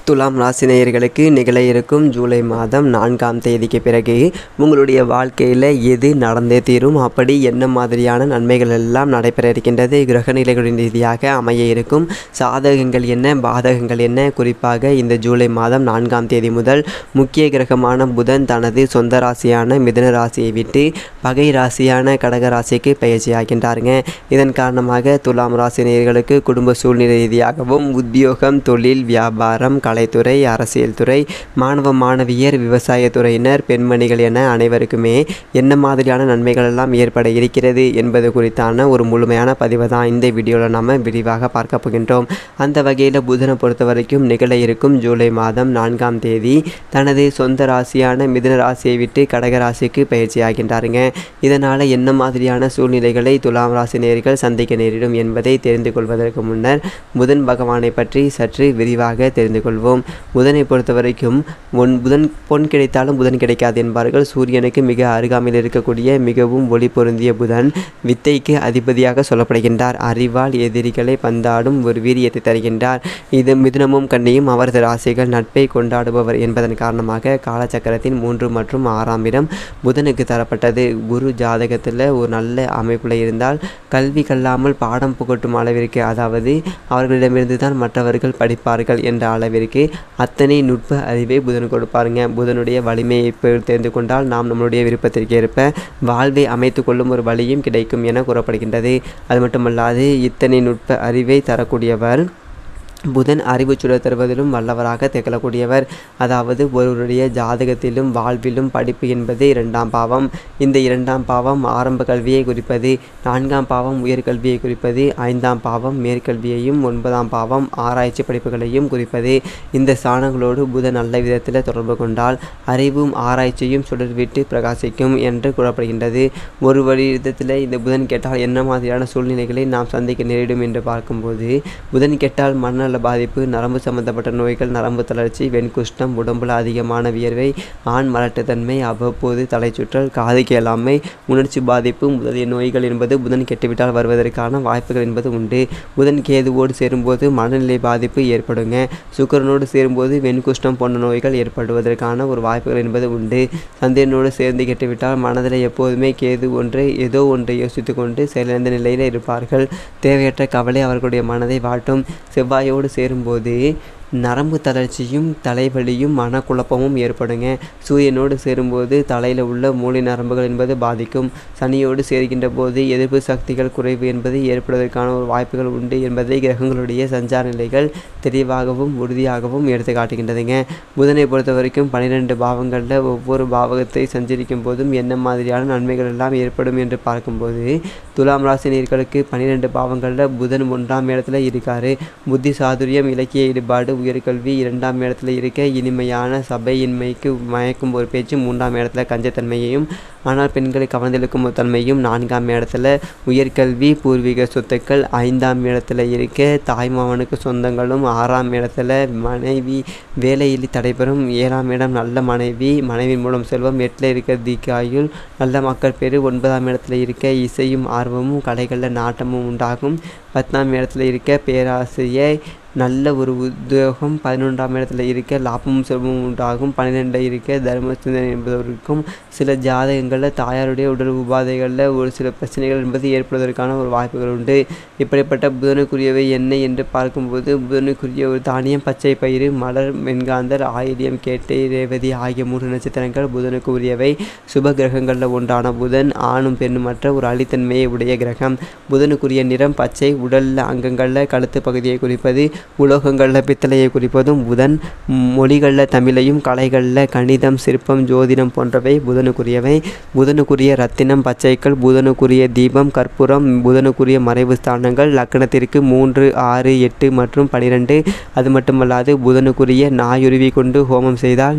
துலாம் ராசினியர்களுக்கு நிகழ இருக்கும் ஜூலை மாதம் நான்காம் தேதிக்கு பிறகு உங்களுடைய வாழ்க்கையில் எது நடந்தே தீரும் அப்படி என்ன மாதிரியான நன்மைகள் எல்லாம் நடைபெற இருக்கின்றது கிரகநிலைகளின் ரீதியாக அமைய இருக்கும் சாதகங்கள் என்ன பாதகங்கள் என்ன குறிப்பாக இந்த ஜூலை மாதம் நான்காம் தேதி முதல் முக்கிய கிரகமான புதன் தனது சொந்த ராசியான மிதுன ராசியை விட்டு பகை ராசியான கடக ராசிக்கு பயிற்சியாகின்றாருங்க இதன் காரணமாக துலாம் ராசினியர்களுக்கு குடும்ப சூழ்நிலை ரீதியாகவும் உத்தியோகம் தொழில் வியாபாரம் கலைத்துறை அரசியல் துறை மாணவ மாணவியர் விவசாயத்துறையினர் பெண்மணிகள் என அனைவருக்குமே என்ன மாதிரியான நன்மைகள் எல்லாம் ஏற்பட இருக்கிறது என்பது குறித்தான ஒரு முழுமையான பதிவை தான் இந்த வீடியோவில் நாம் விரிவாக பார்க்க போகின்றோம் அந்த வகையில் புதனை பொறுத்த வரைக்கும் நிகழ இருக்கும் ஜூலை மாதம் நான்காம் தேதி தனது சொந்த ராசியான மிதுன ராசியை விட்டு கடக ராசிக்கு பயிற்சியாகின்றாருங்க இதனால் என்ன மாதிரியான சூழ்நிலைகளை துலாம் ராசி நேர்கள் சந்திக்க நேரிடும் என்பதை தெரிந்து கொள்வதற்கு முன்னர் புதன் பகவானை பற்றி சற்று விரிவாக தெரிந்து கொள்வோம் புதனை பொறுத்த வரைக்கும் ஒன் புதன் பொன் கிடைத்தாலும் புதன் கிடைக்காது என்பார்கள் சூரியனுக்கு மிக அருகாமையில் இருக்கக்கூடிய மிகவும் ஒளி பொருந்திய புதன் வித்தைக்கு அதிபதியாக சொல்லப்படுகின்றார் அறிவால் எதிரிகளை பந்தாடும் ஒரு வீரியத்தை தருகின்றார் இது மிதுனமும் கண்ணியும் அவரது ராசிகள் நட்பை கொண்டாடுபவர் என்பதன் காரணமாக காலச்சக்கரத்தின் மூன்று மற்றும் ஆறாம் இடம் புதனுக்கு தரப்பட்டது குரு ஜாதகத்தில் ஒரு நல்ல அமைப்பில் இருந்தால் கல்வி கல்லாமல் பாடம் புகட்டும் அளவிற்கு அதாவது அவர்களிடமிருந்து தான் மற்றவர்கள் படிப்பார்கள் என்ற அளவிற்கு அத்தனை நுட்ப அறிவை புதன் கொடுப்பாருங்க புதனுடைய வலிமையை இப்போ தெரிந்து கொண்டால் நாம் நம்மளுடைய விருப்பத்திற்கு ஏற்ப வாழ்வை அமைத்து கொள்ளும் ஒரு வழியும் கிடைக்கும் என கூறப்படுகின்றது அது மட்டுமல்லாது இத்தனை நுட்ப அறிவை தரக்கூடியவர் புதன் அறிவு சுடர் தருவதிலும் வல்லவராக திகழக்கூடியவர் அதாவது ஒருவருடைய ஜாதகத்திலும் வாழ்விலும் படிப்பு என்பது இரண்டாம் பாவம் இந்த இரண்டாம் பாவம் ஆரம்ப கல்வியை குறிப்பது நான்காம் பாவம் உயர்கல்வியை குறிப்பது ஐந்தாம் பாவம் மேற்கல்வியையும் ஒன்பதாம் பாவம் ஆராய்ச்சி படிப்புகளையும் குறிப்பது இந்த ஸ்தானங்களோடு புதன் நல்ல விதத்தில் தொடர்பு கொண்டால் அறிவும் ஆராய்ச்சியும் சுடர்விட்டு பிரகாசிக்கும் என்று கூறப்படுகின்றது ஒரு வழி விதத்தில் இந்த புதன் கேட்டால் என்ன மாதிரியான சூழ்நிலைகளை நாம் சந்திக்க நேரிடும் என்று பார்க்கும்போது புதன் கேட்டால் மண்ண உடல்நல பாதிப்பு நரம்பு சம்பந்தப்பட்ட நோய்கள் நரம்பு தளர்ச்சி வெண்குஷ்டம் உடம்புல அதிகமான வியர்வை ஆண் மலட்டுத்தன்மை அவ்வப்போது தலைச்சுற்றல் காது கேளாமை உணர்ச்சி பாதிப்பு முதலிய நோய்கள் என்பது புதன் கெட்டுவிட்டால் வருவதற்கான வாய்ப்புகள் என்பது உண்டு புதன் கேதுவோடு சேரும்போது மனநிலை பாதிப்பு ஏற்படுங்க சுக்கரனோடு சேரும்போது வெண்குஷ்டம் போன்ற நோய்கள் ஏற்படுவதற்கான ஒரு வாய்ப்புகள் என்பது உண்டு சந்திரனோடு சேர்ந்து கெட்டுவிட்டால் மனதில் எப்போதுமே கேது ஒன்றை ஏதோ ஒன்றை யோசித்து கொண்டு செயலிழந்த நிலையில் இருப்பார்கள் தேவையற்ற கவலை அவர்களுடைய மனதை வாட்டும் செவ்வாயோடு உடலோடு சேரும்போது நரம்பு தளர்ச்சியும் தலைவலியும் மனக்குழப்பமும் ஏற்படுங்க சூரியனோடு சேரும்போது தலையில் உள்ள மூளை நரம்புகள் என்பது பாதிக்கும் சனியோடு சேர்கின்ற போது எதிர்ப்பு சக்திகள் குறைவு என்பது ஏற்படுவதற்கான ஒரு வாய்ப்புகள் உண்டு என்பதை கிரகங்களுடைய சஞ்சார நிலைகள் தெளிவாகவும் உறுதியாகவும் எடுத்து காட்டுகின்றதுங்க புதனை பொறுத்த வரைக்கும் பன்னிரெண்டு பாவங்களில் ஒவ்வொரு பாவகத்தை சஞ்சரிக்கும் போதும் என்ன மாதிரியான நன்மைகள் எல்லாம் ஏற்படும் என்று பார்க்கும்போது துலாம் ராசி நீர்களுக்கு பன்னிரெண்டு பாவங்களில் புதன் ஒன்றாம் இடத்துல இருக்காரு புத்தி சாதுரியம் இலக்கிய ஈடுபாடு உயர்கல்வி இரண்டாம் இடத்துல இருக்க இனிமையான சபையின்மைக்கு மயக்கும் ஒரு பேச்சு மூன்றாம் இடத்துல கஞ்சத்தன்மையையும் ஆனால் பெண்களை கவர்ந்தெழுக்கும் ஒரு தன்மையும் நான்காம் இடத்துல உயர்கல்வி பூர்வீக சொத்துக்கள் ஐந்தாம் இடத்துல இருக்க தாய்மாமனுக்கு சொந்தங்களும் ஆறாம் இடத்துல மனைவி வேலையில் தடைபெறும் ஏழாம் இடம் நல்ல மனைவி மனைவி மூலம் செல்வம் எட்டில் இருக்க தீக்காயுள் நல்ல மக்கள் பேர் ஒன்பதாம் இடத்துல இருக்க இசையும் ஆர்வமும் கலைகளில் நாட்டமும் உண்டாகும் பத்தாம் இடத்துல இருக்க பேராசிரியர் நல்ல ஒரு உத்தியோகம் பதினொன்றாம் இடத்துல இருக்க லாபமும் செல்வமும் உண்டாகும் பன்னிரெண்டில் இருக்க தர்ம சிந்தனை என்பதற்கும் சில ஜாதகங்களில் தாயாருடைய உடல் உபாதைகளில் ஒரு சில பிரச்சனைகள் என்பது ஏற்படுவதற்கான ஒரு வாய்ப்புகள் உண்டு இப்படிப்பட்ட புதனுக்குரியவை என்ன என்று பார்க்கும்போது புதனுக்குரிய ஒரு தானியம் பச்சை பயிறு மலர் வெண்காந்தர் ஆயிலியம் கேட்டை ரேவதி ஆகிய மூன்று நட்சத்திரங்கள் புதனுக்கு உரியவை சுப கிரகங்களில் ஒன்றான புதன் ஆணும் பெண்ணுமற்ற ஒரு அழித்தன்மையை உடைய கிரகம் புதனுக்குரிய நிறம் பச்சை உடல் அங்கங்களில் கழுத்து பகுதியை குறிப்பது உலோகங்களில் பித்தளையை குறிப்பதும் புதன் மொழிகளில் தமிழையும் கலைகளில் கணிதம் சிற்பம் ஜோதிடம் போன்றவை புதனுக்குரியவை புதனுக்குரிய ரத்தினம் பச்சைக்கள் புதனுக்குரிய தீபம் கற்பூரம் புதனுக்குரிய மறைவு ஸ்தானங்கள் லக்கணத்திற்கு மூன்று ஆறு எட்டு மற்றும் பனிரெண்டு அது மட்டுமல்லாது புதனுக்குரிய நாயுருவி கொண்டு ஹோமம் செய்தால்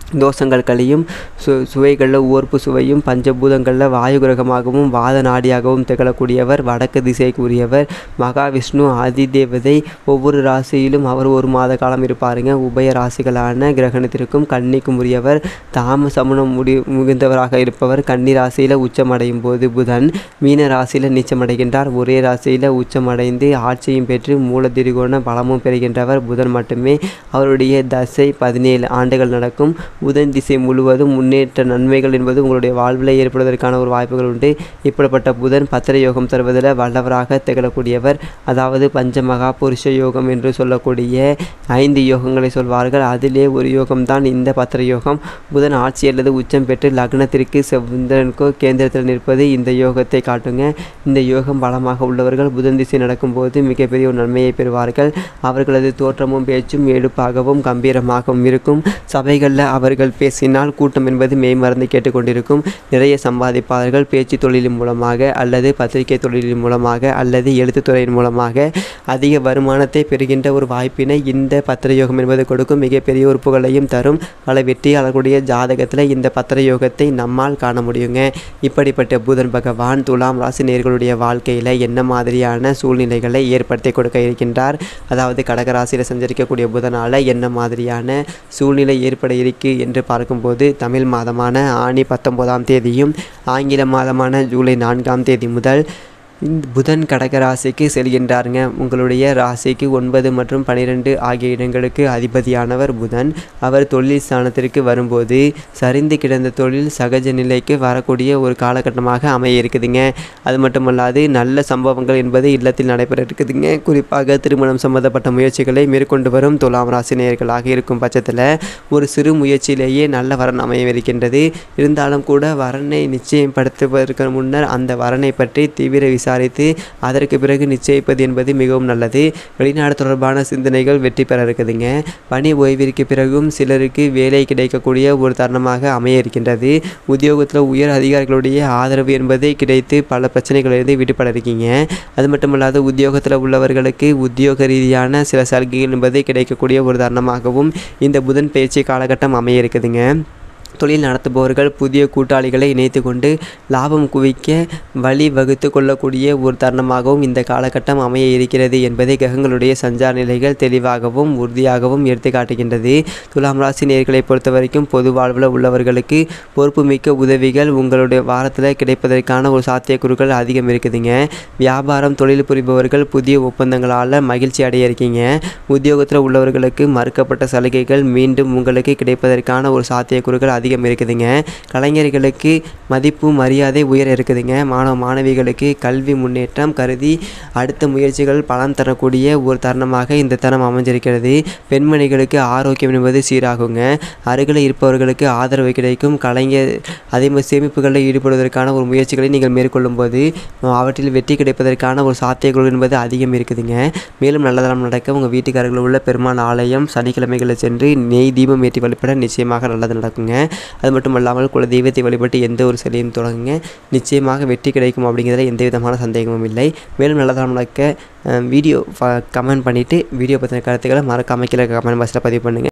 தோஷங்கள் கழியும் சு சுவைகளில் ஓர்ப்பு சுவையும் பஞ்சபூதங்களில் வாயு கிரகமாகவும் வாத நாடியாகவும் திகழக்கூடியவர் வடக்கு திசைக்குரியவர் மகாவிஷ்ணு ஆதிதேவதை ஒவ்வொரு ராசியிலும் அவர் ஒரு மாத காலம் இருப்பாருங்க உபய ராசிகளான கிரகணத்திற்கும் கன்னிக்கும் உரியவர் தாம சமணம் முடி மிகுந்தவராக இருப்பவர் கன்னி ராசியில் உச்சமடையும் போது புதன் மீன ராசியில் நீச்சமடைகின்றார் ஒரே ராசியில் உச்சமடைந்து ஆட்சியும் பெற்று மூல திரிகோண பலமும் பெறுகின்றவர் புதன் மட்டுமே அவருடைய தசை பதினேழு ஆண்டுகள் நடக்கும் புதன் திசை முழுவதும் முன்னேற்ற நன்மைகள் என்பது உங்களுடைய வாழ்வில் ஏற்படுவதற்கான ஒரு வாய்ப்புகள் உண்டு இப்படிப்பட்ட புதன் பத்திர யோகம் தருவதில் வல்லவராக திகழக்கூடியவர் அதாவது பஞ்சமகா புருஷ யோகம் என்று சொல்லக்கூடிய ஐந்து யோகங்களை சொல்வார்கள் அதிலே ஒரு யோகம்தான் இந்த பத்திர யோகம் புதன் ஆட்சி அல்லது உச்சம் பெற்று லக்னத்திற்கு செவ்வந்தனுக்கோ கேந்திரத்தில் நிற்பது இந்த யோகத்தை காட்டுங்க இந்த யோகம் பலமாக உள்ளவர்கள் புதன் திசை நடக்கும்போது மிகப்பெரிய ஒரு நன்மையை பெறுவார்கள் அவர்களது தோற்றமும் பேச்சும் எடுப்பாகவும் கம்பீரமாகவும் இருக்கும் சபைகளில் அவர்கள் பேசினால் கூட்டம் என்பது மெய்மறந்து கேட்டுக்கொண்டிருக்கும் நிறைய சம்பாதிப்பார்கள் பேச்சு தொழிலின் மூலமாக அல்லது பத்திரிகை தொழிலின் மூலமாக அல்லது எழுத்துத்துறையின் மூலமாக அதிக வருமானத்தை பெறுகின்ற ஒரு வாய்ப்பினை இந்த பத்திரயோகம் என்பது கொடுக்கும் மிகப்பெரிய ஒரு புகழையும் தரும் பல வெற்றியாளர்களுடைய ஜாதகத்தில் இந்த பத்திரயோகத்தை நம்மால் காண முடியுங்க இப்படிப்பட்ட புதன் பகவான் துலாம் ராசி நேர்களுடைய வாழ்க்கையில் என்ன மாதிரியான சூழ்நிலைகளை ஏற்படுத்தி கொடுக்க இருக்கின்றார் அதாவது கடகராசியில் சஞ்சரிக்கக்கூடிய புதனால் என்ன மாதிரியான சூழ்நிலை ஏற்பட இருக்கு என்று பார்க்கும்போது தமிழ் மாதமான ஆணி பத்தொன்பதாம் தேதியும் ஆங்கில மாதமான ஜூலை நான்காம் தேதி முதல் இந்த புதன் கடக ராசிக்கு செல்கின்றாருங்க உங்களுடைய ராசிக்கு ஒன்பது மற்றும் பன்னிரெண்டு ஆகிய இடங்களுக்கு அதிபதியானவர் புதன் அவர் தொழில் ஸ்தானத்திற்கு வரும்போது சரிந்து கிடந்த தொழில் சகஜ நிலைக்கு வரக்கூடிய ஒரு காலகட்டமாக அமைய இருக்குதுங்க அது மட்டுமல்லாது நல்ல சம்பவங்கள் என்பது இல்லத்தில் நடைபெற இருக்குதுங்க குறிப்பாக திருமணம் சம்பந்தப்பட்ட முயற்சிகளை மேற்கொண்டு வரும் துலாம் ராசி நேயர்களாக இருக்கும் பட்சத்தில் ஒரு சிறு முயற்சியிலேயே நல்ல வரன் அமையவிருக்கின்றது இருந்தாலும் கூட வரனை நிச்சயப்படுத்துவதற்கு முன்னர் அந்த வரனை பற்றி தீவிர விசாரித்து அதற்கு பிறகு நிச்சயிப்பது என்பது மிகவும் நல்லது வெளிநாடு தொடர்பான சிந்தனைகள் வெற்றி பெற இருக்குதுங்க பணி ஓய்விற்கு பிறகும் சிலருக்கு வேலை கிடைக்கக்கூடிய ஒரு தருணமாக அமைய இருக்கின்றது உத்தியோகத்தில் உயர் அதிகாரிகளுடைய ஆதரவு என்பது கிடைத்து பல பிரச்சனைகளிலிருந்து விடுபட இருக்கீங்க அது மட்டுமல்லாது உத்தியோகத்தில் உள்ளவர்களுக்கு உத்தியோக ரீதியான சில சலுகைகள் என்பது கிடைக்கக்கூடிய ஒரு தருணமாகவும் இந்த புதன் பயிற்சி காலகட்டம் அமைய இருக்குதுங்க தொழில் நடத்துபவர்கள் புதிய கூட்டாளிகளை இணைத்து கொண்டு லாபம் குவிக்க வழி வகுத்து கொள்ளக்கூடிய ஒரு தருணமாகவும் இந்த காலகட்டம் அமைய இருக்கிறது என்பதை கிரகங்களுடைய சஞ்சார நிலைகள் தெளிவாகவும் உறுதியாகவும் எடுத்து காட்டுகின்றது துலாம் ராசி நேர்களை பொறுத்த வரைக்கும் பொது வாழ்வில் உள்ளவர்களுக்கு பொறுப்புமிக்க உதவிகள் உங்களுடைய வாரத்தில் கிடைப்பதற்கான ஒரு சாத்தியக்கூறுகள் அதிகம் இருக்குதுங்க வியாபாரம் தொழில் புரிபவர்கள் புதிய ஒப்பந்தங்களால் மகிழ்ச்சி அடைய இருக்கீங்க உத்தியோகத்தில் உள்ளவர்களுக்கு மறுக்கப்பட்ட சலுகைகள் மீண்டும் உங்களுக்கு கிடைப்பதற்கான ஒரு சாத்தியக்கூறுகள் அதிகம் இருக்குதுங்க கலைஞர்களுக்கு மதிப்பு மரியாதை உயர இருக்குதுங்க மாணவ மாணவிகளுக்கு கல்வி முன்னேற்றம் கருதி அடுத்த முயற்சிகள் பலன் தரக்கூடிய ஒரு தருணமாக இந்த தருணம் அமைஞ்சிருக்கிறது பெண்மணிகளுக்கு ஆரோக்கியம் என்பது சீராகுங்க அருகில் இருப்பவர்களுக்கு ஆதரவு கிடைக்கும் கலைஞர் அதே மாதிரி சேமிப்புகளில் ஈடுபடுவதற்கான ஒரு முயற்சிகளை நீங்கள் மேற்கொள்ளும் போது அவற்றில் வெற்றி கிடைப்பதற்கான ஒரு சாத்தியக்கூறு என்பது அதிகம் இருக்குதுங்க மேலும் நல்லதெல்லாம் நடக்க உங்கள் வீட்டுக்காரர்கள் உள்ள பெருமாள் ஆலயம் சனிக்கிழமைகளில் சென்று நெய் தீபம் ஏற்றி வழிபட நிச்சயமாக நல்லது நடக்குங்க அது மட்டும் இல்லாமல் குல தெய்வத்தை வழிபட்டு எந்த ஒரு சிலையும் தொடங்குங்க நிச்சயமாக வெற்றி கிடைக்கும் அப்படிங்கிறதுல எந்த விதமான சந்தேகமும் இல்லை மேலும் நல்லதெல்லாம் நடக்க வீடியோ கமெண்ட் பண்ணிவிட்டு வீடியோ பற்றின கருத்துக்களை மறக்காம கீழே கமெண்ட் பாக்ஸில் பதிவு பண்ணுங்கள்